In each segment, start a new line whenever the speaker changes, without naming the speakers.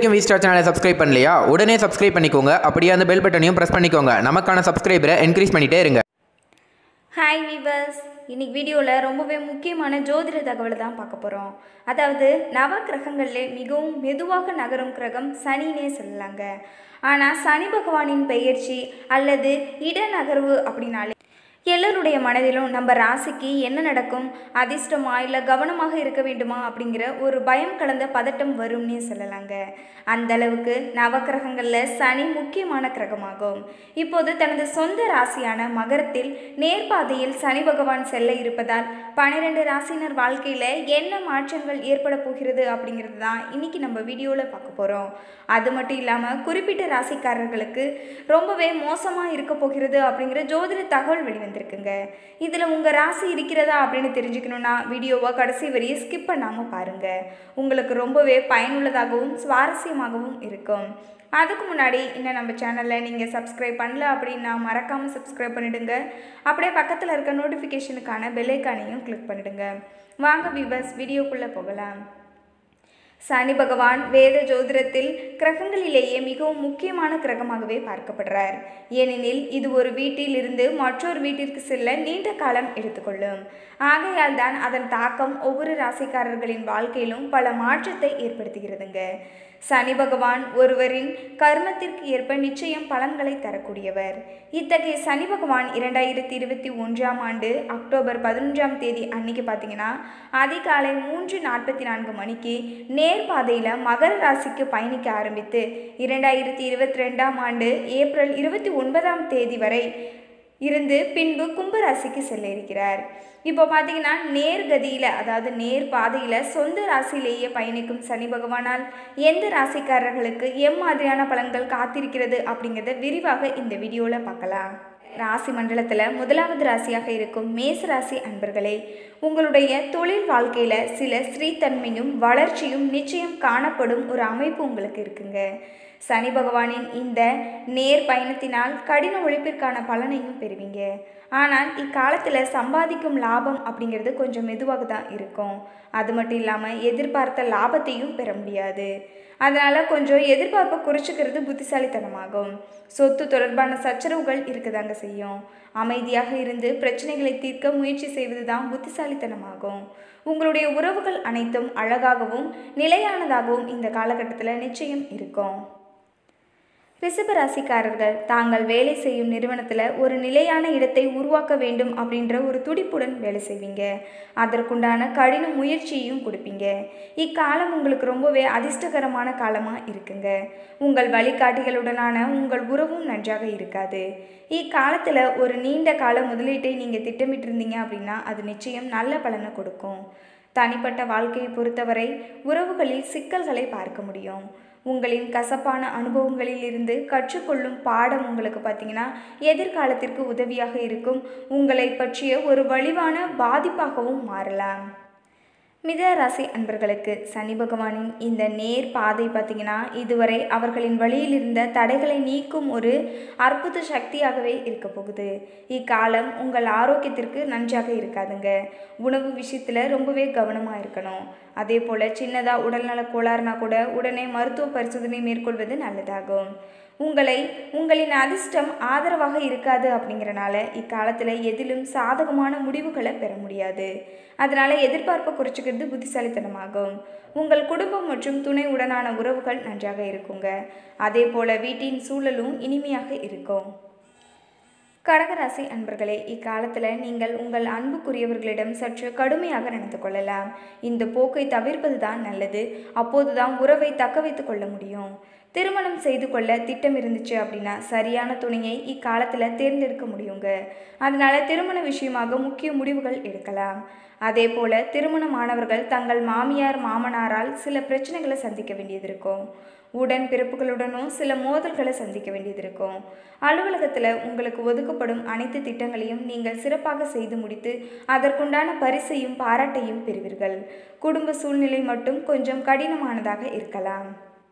வரைக்கும் V star சேனலை subscribe பண்ணலையா உடனே சப்ஸ்கிரைப் பண்ணிக்கோங்க அப்படியே அந்த பெல் பட்டனையும் ப்ரெஸ் பண்ணிக்கோங்க நமக்கான சப்ஸ்கிரைபரை என்கரேஜ் பண்ணிட்டே இருங்க
ஹாய் வீவர்ஸ் இன்னைக்கு வீடியோவில் ரொம்பவே முக்கியமான ஜோதிட தகவலை தான் பார்க்க போகிறோம் அதாவது நவ கிரகங்களிலே மிகவும் மெதுவாக நகரும் கிரகம் சனினே சொல்லலாங்க ஆனால் சனி பகவானின் பெயர்ச்சி அல்லது இடநகர்வு அப்படின்னாலே எல்லோருடைய மனதிலும் நம்ம ராசிக்கு என்ன நடக்கும் அதிர்ஷ்டமா இல்லை கவனமாக இருக்க வேண்டுமா அப்படிங்கிற ஒரு பயம் கலந்த பதட்டம் வரும்னே சொல்லலாங்க அந்த அளவுக்கு நவக்கிரகங்களில் சனி முக்கியமான கிரகமாகும் இப்போது தனது சொந்த ராசியான மகரத்தில் நேர்பாதையில் சனி பகவான் செல்ல இருப்பதால் பன்னிரெண்டு ராசினர் வாழ்க்கையில் என்ன மாற்றங்கள் ஏற்பட போகிறது அப்படிங்கிறது தான் இன்னைக்கு நம்ம வீடியோவில் பார்க்க போகிறோம் அது மட்டும் இல்லாமல் குறிப்பிட்ட ராசிக்காரர்களுக்கு ரொம்பவே மோசமாக இருக்க போகிறது அப்படிங்கிற ஜோதிட தகவல் வெளிவந்திருக்குங்க இதில் உங்கள் ராசி இருக்கிறதா அப்படின்னு தெரிஞ்சுக்கணுன்னா வீடியோவை கடைசி வரையும் ஸ்கிப் பண்ணாமல் பாருங்கள் உங்களுக்கு ரொம்பவே பயனுள்ளதாகவும் சுவாரஸ்யமாகவும் இருக்கும் அதுக்கு முன்னாடி இன்னும் நம்ம சேனலில் நீங்கள் சப்ஸ்கிரைப் பண்ணல அப்படின்னா மறக்காமல் சப்ஸ்கிரைப் பண்ணிடுங்க அப்படியே பக்கத்தில் இருக்க நோட்டிஃபிகேஷனுக்கான பெல்லைக்கானையும் கிளிக் பண்ணிடுங்க வாங்க விவர்ஸ் வீடியோக்குள்ளே போகலாம் சனி பகவான் வேத ஜோதிடத்தில் கிரகங்களிலேயே மிகவும் முக்கியமான கிரகமாகவே பார்க்கப்படுறார் ஏனெனில் இது ஒரு வீட்டில் இருந்து மற்றொரு வீட்டிற்கு செல்ல நீண்ட காலம் எடுத்துக்கொள்ளும் ஆகையால் தான் அதன் தாக்கம் ஒவ்வொரு ராசிக்காரர்களின் வாழ்க்கையிலும் பல மாற்றத்தை ஏற்படுத்துகிறதுங்க சனி பகவான் ஒருவரின் கர்மத்திற்கு ஏற்ப நிச்சயம் பலன்களை தரக்கூடியவர் இத்தகைய சனி பகவான் இரண்டாயிரத்தி இருபத்தி ஒன்றாம் ஆண்டு அக்டோபர் பதினொன்றாம் தேதி அன்னைக்கு பார்த்தீங்கன்னா அதிகாலை மூன்று நாற்பத்தி நான்கு மணிக்கு நேர்பாதையில் மகர ராசிக்கு பயணிக்க ஆரம்பித்து இரண்டாயிரத்தி இருபத்தி ரெண்டாம் ஆண்டு ஏப்ரல் இருபத்தி ஒன்பதாம் தேதி வரை இருந்து பின்பு கும்பராசிக்கு செல்ல இருக்கிறார் இப்போ பார்த்தீங்கன்னா நேர்கதியில் அதாவது நேர் பாதையில் சொந்த ராசியிலேயே பயணிக்கும் சனி பகவானால் எந்த ராசிக்காரர்களுக்கு எம்மாதிரியான பலன்கள் காத்திருக்கிறது அப்படிங்கிறத விரிவாக இந்த வீடியோவில் பார்க்கலாம் ராசி மண்டலத்தில் முதலாவது ராசியாக இருக்கும் மேச ராசி அன்பர்களே உங்களுடைய தொழில் வாழ்க்கையில் சில ஸ்ரீத்தன்மையும் வளர்ச்சியும் நிச்சயம் காணப்படும் ஒரு அமைப்பு உங்களுக்கு இருக்குங்க சனி பகவானின் இந்த நேர் பயணத்தினால் கடின உழைப்பிற்கான பலனையும் பெறுவீங்க ஆனால் இக்காலத்தில் சம்பாதிக்கும் லாபம் அப்படிங்கிறது கொஞ்சம் மெதுவாக தான் இருக்கும் அது மட்டும் இல்லாமல் எதிர்பார்த்த லாபத்தையும் பெற முடியாது அதனால் கொஞ்சம் எதிர்பார்ப்பை குறைச்சிக்கிறது புத்திசாலித்தனமாகும் சொத்து தொடர்பான சச்சரவுகள் இருக்கதாங்க செய்யும் அமைதியாக இருந்து பிரச்சனைகளை தீர்க்க முயற்சி செய்வது தான் புத்திசாலித்தனமாகும் உங்களுடைய உறவுகள் அனைத்தும் அழகாகவும் நிலையானதாகவும் இந்த காலகட்டத்தில் நிச்சயம் இருக்கும் ரிஷபராசிக்காரர்கள் தாங்கள் வேலை செய்யும் நிறுவனத்தில் ஒரு நிலையான இடத்தை உருவாக்க வேண்டும் அப்படின்ற ஒரு துடிப்புடன் வேலை செய்வீங்க அதற்குண்டான கடின முயற்சியையும் கொடுப்பீங்க இக்காலம் உங்களுக்கு ரொம்பவே அதிர்ஷ்டகரமான காலமாக இருக்குங்க உங்கள் வழிகாட்டிகளுடனான உங்கள் உறவும் நன்றாக இருக்காது இக்காலத்தில் ஒரு நீண்ட கால முதலீட்டை நீங்கள் திட்டமிட்டிருந்தீங்க அப்படின்னா அது நிச்சயம் நல்ல பலனை கொடுக்கும் தனிப்பட்ட வாழ்க்கையை பொறுத்தவரை உறவுகளில் சிக்கல்களை பார்க்க முடியும் உங்களின் கசப்பான அனுபவங்களில் இருந்து கற்றுக்கொள்ளும் பாடம் உங்களுக்கு பார்த்தீங்கன்னா எதிர்காலத்திற்கு உதவியாக இருக்கும் உங்களை பற்றிய ஒரு வலிவான பாதிப்பாகவும் மாறலாம் மித ராசி அன்பர்களுக்கு சனி பகவானின் இந்த நேர் பாதை பார்த்திங்கன்னா இதுவரை அவர்களின் வழியில் இருந்த தடைகளை நீக்கும் ஒரு அற்புத சக்தியாகவே இருக்க போகுது இக்காலம் உங்கள் ஆரோக்கியத்திற்கு நன்றாக இருக்காதுங்க உணவு விஷயத்தில் ரொம்பவே கவனமாக இருக்கணும் அதே போல் சின்னதாக உடல்நல கோளாறுனா கூட உடனே மருத்துவ பரிசோதனை மேற்கொள்வது நல்லதாகும் உங்களை உங்களின் அதிர்ஷ்டம் ஆதரவாக இருக்காது அப்படிங்கிறனால இக்காலத்தில் எதிலும் சாதகமான முடிவுகளை பெற முடியாது அதனால் எதிர்பார்ப்பை குறைச்சிக்கிறது புத்திசாலித்தனமாகும் உங்கள் குடும்பம் மற்றும் துணை உடனான உறவுகள் நன்றாக இருக்குங்க அதே போல் வீட்டின் சூழலும் இனிமையாக இருக்கும் கடகராசி அன்பர்களே இக்காலத்தில் நீங்கள் உங்கள் அன்புக்குரியவர்களிடம் சற்று கடுமையாக நடந்து கொள்ளலாம் இந்த போக்கை தவிர்ப்பது தான் நல்லது அப்போது தான் உறவை தக்க வைத்து கொள்ள முடியும் திருமணம் செய்து கொள்ள திட்டம் இருந்துச்சு அப்படின்னா சரியான துணையை இக்காலத்தில் தேர்ந்தெடுக்க முடியுங்க அதனால திருமண விஷயமாக முக்கிய முடிவுகள் எடுக்கலாம் அதே போல் திருமணமானவர்கள் தங்கள் மாமியார் மாமனாரால் சில பிரச்சனைகளை சந்திக்க வேண்டியது இருக்கும் உடன் பிறப்புகளுடனும் சில மோதல்களை சந்திக்க வேண்டியது இருக்கும் அலுவலகத்தில் உங்களுக்கு ஒதுக்கப்படும் அனைத்து திட்டங்களையும் நீங்கள் சிறப்பாக செய்து முடித்து அதற்குண்டான பரிசையும் பாராட்டையும் பெறுவீர்கள் குடும்ப சூழ்நிலை மட்டும் கொஞ்சம் கடினமானதாக இருக்கலாம்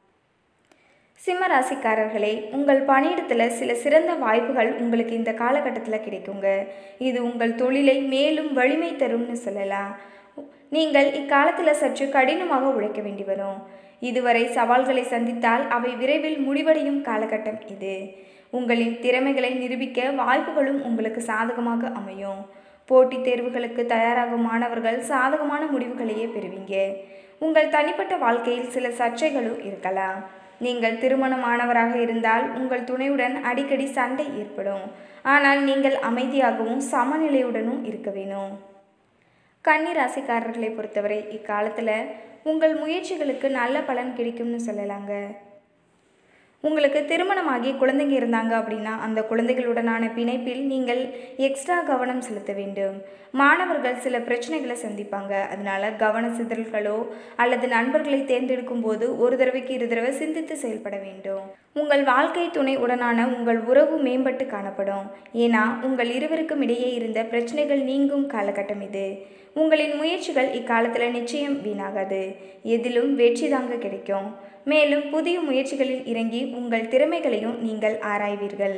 சிம்ம ராசிக்காரர்களே உங்கள் பணியிடத்தில் சில சிறந்த வாய்ப்புகள் உங்களுக்கு இந்த காலகட்டத்தில் கிடைக்குங்க இது உங்கள் தொழிலை மேலும் வலிமை தரும்னு சொல்லலாம் நீங்கள் இக்காலத்தில் சற்று கடினமாக உழைக்க வேண்டி வரும் இதுவரை சவால்களை சந்தித்தால் அவை விரைவில் முடிவடையும் காலகட்டம் இது உங்களின் திறமைகளை நிரூபிக்க வாய்ப்புகளும் உங்களுக்கு சாதகமாக அமையும் போட்டித் தேர்வுகளுக்கு தயாராகும் மாணவர்கள் சாதகமான முடிவுகளையே பெறுவீங்க உங்கள் தனிப்பட்ட வாழ்க்கையில் சில சர்ச்சைகளும் இருக்கலாம் நீங்கள் திருமணமானவராக இருந்தால் உங்கள் துணையுடன் அடிக்கடி சண்டை ஏற்படும் ஆனால் நீங்கள் அமைதியாகவும் சமநிலையுடனும் இருக்க வேணும் கன்னி ராசிக்காரர்களை பொறுத்தவரை இக்காலத்தில் உங்கள் முயற்சிகளுக்கு நல்ல பலன் கிடைக்கும்னு சொல்லலாங்க உங்களுக்கு திருமணமாகி குழந்தைங்க இருந்தாங்க அப்படின்னா அந்த குழந்தைகளுடனான பிணைப்பில் நீங்கள் எக்ஸ்ட்ரா கவனம் செலுத்த வேண்டும் மாணவர்கள் சில பிரச்சனைகளை சந்திப்பாங்க அதனால கவன சிதறல்களோ அல்லது நண்பர்களை தேர்ந்தெடுக்கும் போது ஒரு தடவைக்கு இரு தடவை சிந்தித்து செயல்பட வேண்டும் உங்கள் வாழ்க்கை துணை உடனான உங்கள் உறவு மேம்பட்டு காணப்படும் ஏன்னா உங்கள் இருவருக்கும் இடையே இருந்த பிரச்சனைகள் நீங்கும் காலகட்டம் இது உங்களின் முயற்சிகள் இக்காலத்தில் நிச்சயம் வீணாகாது எதிலும் வெற்றி தாங்க கிடைக்கும் மேலும் புதிய முயற்சிகளில் இறங்கி உங்கள் திறமைகளையும் நீங்கள் ஆராய்வீர்கள்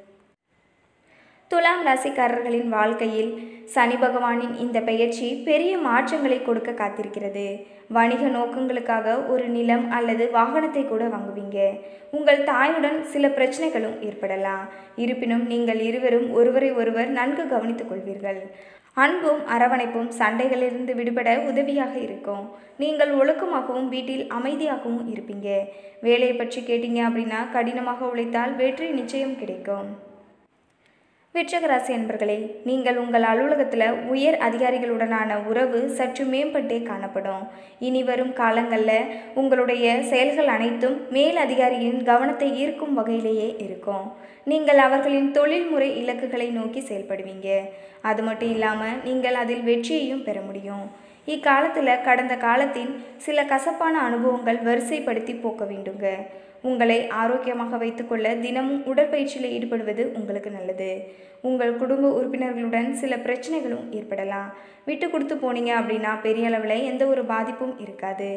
துலாம் ராசிக்காரர்களின் வாழ்க்கையில் சனி பகவானின் இந்த பெயர்ச்சி பெரிய மாற்றங்களை கொடுக்க காத்திருக்கிறது வணிக நோக்கங்களுக்காக ஒரு நிலம் அல்லது வாகனத்தை கூட வாங்குவீங்க உங்கள் தாயுடன் சில பிரச்சனைகளும் ஏற்படலாம் இருப்பினும் நீங்கள் இருவரும் ஒருவரை ஒருவர் நன்கு கவனித்துக் கொள்வீர்கள் அன்பும் அரவணைப்பும் சண்டைகளிலிருந்து விடுபட உதவியாக இருக்கும் நீங்கள் ஒழுக்கமாகவும் வீட்டில் அமைதியாகவும் இருப்பீங்க வேலையை பற்றி கேட்டீங்க அப்படின்னா கடினமாக உழைத்தால் வெற்றி நிச்சயம் கிடைக்கும் விருச்சகராசி அன்பர்களே நீங்கள் உங்கள் அலுவலகத்தில் உயர் அதிகாரிகளுடனான உறவு சற்று மேம்பட்டே காணப்படும் இனி வரும் காலங்களில் உங்களுடைய செயல்கள் அனைத்தும் மேல் அதிகாரியின் கவனத்தை ஈர்க்கும் வகையிலேயே இருக்கும் நீங்கள் அவர்களின் தொழில்முறை இலக்குகளை நோக்கி செயல்படுவீங்க அது மட்டும் இல்லாமல் நீங்கள் அதில் வெற்றியையும் பெற முடியும் இக்காலத்தில் கடந்த காலத்தின் சில கசப்பான அனுபவங்கள் வரிசைப்படுத்தி போக்க வேண்டுங்க உங்களை ஆரோக்கியமாக வைத்துக்கொள்ள தினமும் உடற்பயிற்சியில் ஈடுபடுவது உங்களுக்கு நல்லது உங்கள் குடும்ப உறுப்பினர்களுடன் சில பிரச்சனைகளும் ஏற்படலாம் விட்டு கொடுத்து போனீங்க அப்படின்னா பெரிய அளவில் எந்த ஒரு பாதிப்பும் இருக்காது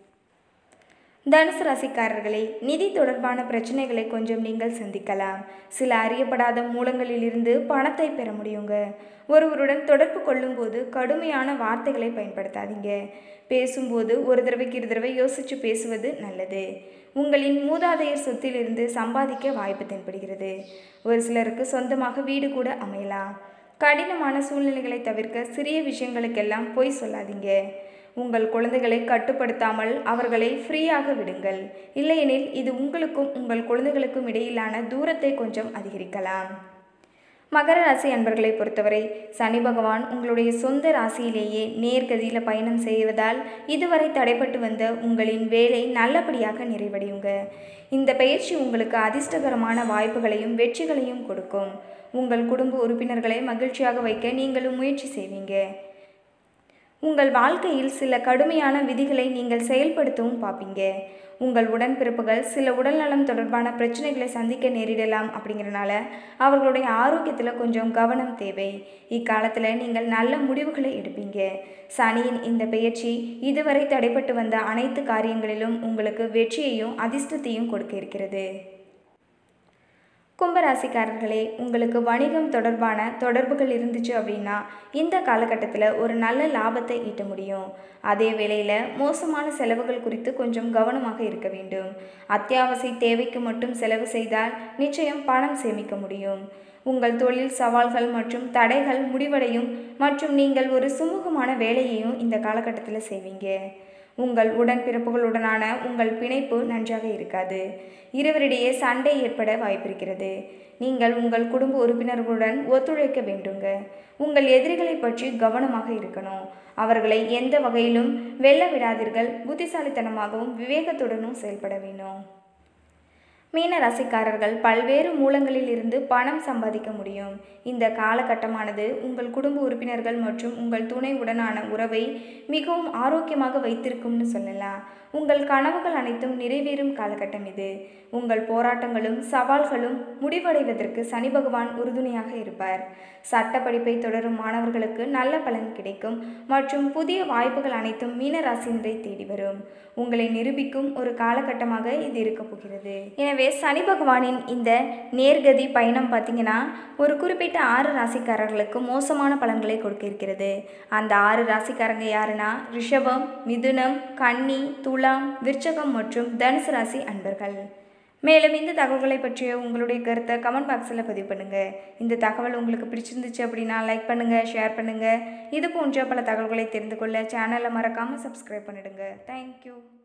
தனுசு ராசிக்காரர்களே நிதி தொடர்பான பிரச்சனைகளை கொஞ்சம் நீங்கள் சந்திக்கலாம் சில அறியப்படாத மூலங்களிலிருந்து பணத்தை பெற முடியுங்க ஒருவருடன் தொடர்பு கொள்ளும்போது கடுமையான வார்த்தைகளை பயன்படுத்தாதீங்க பேசும்போது ஒரு தடவைக்கு இரு தடவை யோசித்து பேசுவது நல்லது உங்களின் மூதாதையர் சொத்திலிருந்து சம்பாதிக்க வாய்ப்பு தென்படுகிறது ஒரு சிலருக்கு சொந்தமாக வீடு கூட அமையலாம் கடினமான சூழ்நிலைகளை தவிர்க்க சிறிய விஷயங்களுக்கெல்லாம் பொய் சொல்லாதீங்க உங்கள் குழந்தைகளை கட்டுப்படுத்தாமல் அவர்களை ஃப்ரீயாக விடுங்கள் இல்லையெனில் இது உங்களுக்கும் உங்கள் குழந்தைகளுக்கும் இடையிலான தூரத்தை கொஞ்சம் அதிகரிக்கலாம் மகர ராசி அன்பர்களை பொறுத்தவரை சனி பகவான் உங்களுடைய சொந்த ராசியிலேயே நேர்கதியில் பயணம் செய்வதால் இதுவரை தடைப்பட்டு வந்த உங்களின் வேலை நல்லபடியாக நிறைவடையுங்க இந்த பயிற்சி உங்களுக்கு அதிர்ஷ்டகரமான வாய்ப்புகளையும் வெற்றிகளையும் கொடுக்கும் உங்கள் குடும்ப உறுப்பினர்களை மகிழ்ச்சியாக வைக்க நீங்களும் முயற்சி செய்வீங்க உங்கள் வாழ்க்கையில் சில கடுமையான விதிகளை நீங்கள் செயல்படுத்தவும் பார்ப்பீங்க உங்கள் உடன்பிறப்புகள் சில உடல்நலம் தொடர்பான பிரச்சனைகளை சந்திக்க நேரிடலாம் அப்படிங்கிறனால அவர்களுடைய ஆரோக்கியத்தில் கொஞ்சம் கவனம் தேவை இக்காலத்தில் நீங்கள் நல்ல முடிவுகளை எடுப்பீங்க சனியின் இந்த பெயர்ச்சி இதுவரை தடைப்பட்டு வந்த அனைத்து காரியங்களிலும் உங்களுக்கு வெற்றியையும் அதிர்ஷ்டத்தையும் கொடுக்க இருக்கிறது கும்பராசிக்காரர்களே உங்களுக்கு வணிகம் தொடர்பான தொடர்புகள் இருந்துச்சு அப்படின்னா இந்த காலகட்டத்தில் ஒரு நல்ல லாபத்தை ஈட்ட முடியும் அதே வேளையில் மோசமான செலவுகள் குறித்து கொஞ்சம் கவனமாக இருக்க வேண்டும் அத்தியாவசிய தேவைக்கு மட்டும் செலவு செய்தால் நிச்சயம் பணம் சேமிக்க முடியும் உங்கள் தொழில் சவால்கள் மற்றும் தடைகள் முடிவடையும் மற்றும் நீங்கள் ஒரு சுமூகமான வேலையையும் இந்த காலகட்டத்தில் செய்வீங்க உங்கள் உடன்பிறப்புகளுடனான உங்கள் பிணைப்பு நன்றாக இருக்காது இருவரிடையே சண்டை ஏற்பட வாய்ப்பிருக்கிறது நீங்கள் உங்கள் குடும்ப உறுப்பினர்களுடன் ஒத்துழைக்க வேண்டுங்க உங்கள் எதிரிகளை பற்றி கவனமாக இருக்கணும் அவர்களை எந்த வகையிலும் வெல்ல விடாதீர்கள் புத்திசாலித்தனமாகவும் விவேகத்துடனும் செயல்பட வேணும் மீன ராசிக்காரர்கள் பல்வேறு மூலங்களில் இருந்து பணம் சம்பாதிக்க முடியும் இந்த காலகட்டமானது உங்கள் குடும்ப உறுப்பினர்கள் மற்றும் உங்கள் துணை உடனான உறவை மிகவும் ஆரோக்கியமாக வைத்திருக்கும்னு சொல்லலாம் உங்கள் கனவுகள் அனைத்தும் நிறைவேறும் காலகட்டம் இது உங்கள் போராட்டங்களும் சவால்களும் முடிவடைவதற்கு சனி பகவான் உறுதுணையாக இருப்பார் சட்ட படிப்பை தொடரும் மாணவர்களுக்கு நல்ல பலன் கிடைக்கும் மற்றும் புதிய வாய்ப்புகள் அனைத்தும் மீன ராசினரை தேடி வரும் உங்களை நிரூபிக்கும் ஒரு காலகட்டமாக இது இருக்கப் போகிறது எனவே எனவே சனி பகவானின் இந்த நேர்கதி பயணம் பார்த்திங்கன்னா ஒரு குறிப்பிட்ட ஆறு ராசிக்காரர்களுக்கு மோசமான பலன்களை கொடுக்க இருக்கிறது அந்த ஆறு ராசிக்காரங்க யாருன்னா ரிஷபம் மிதுனம் கன்னி துலாம் விருச்சகம் மற்றும் தனுசு ராசி அன்பர்கள் மேலும் இந்த தகவல்களை பற்றிய உங்களுடைய கருத்தை கமெண்ட் பாக்ஸில் பதிவு பண்ணுங்கள் இந்த தகவல் உங்களுக்கு பிடிச்சிருந்துச்சு அப்படின்னா லைக் பண்ணுங்கள் ஷேர் பண்ணுங்கள் இது போன்ற பல தகவல்களை தெரிந்து கொள்ள சேனலை மறக்காமல் சப்ஸ்கிரைப் பண்ணிடுங்க தேங்க்யூ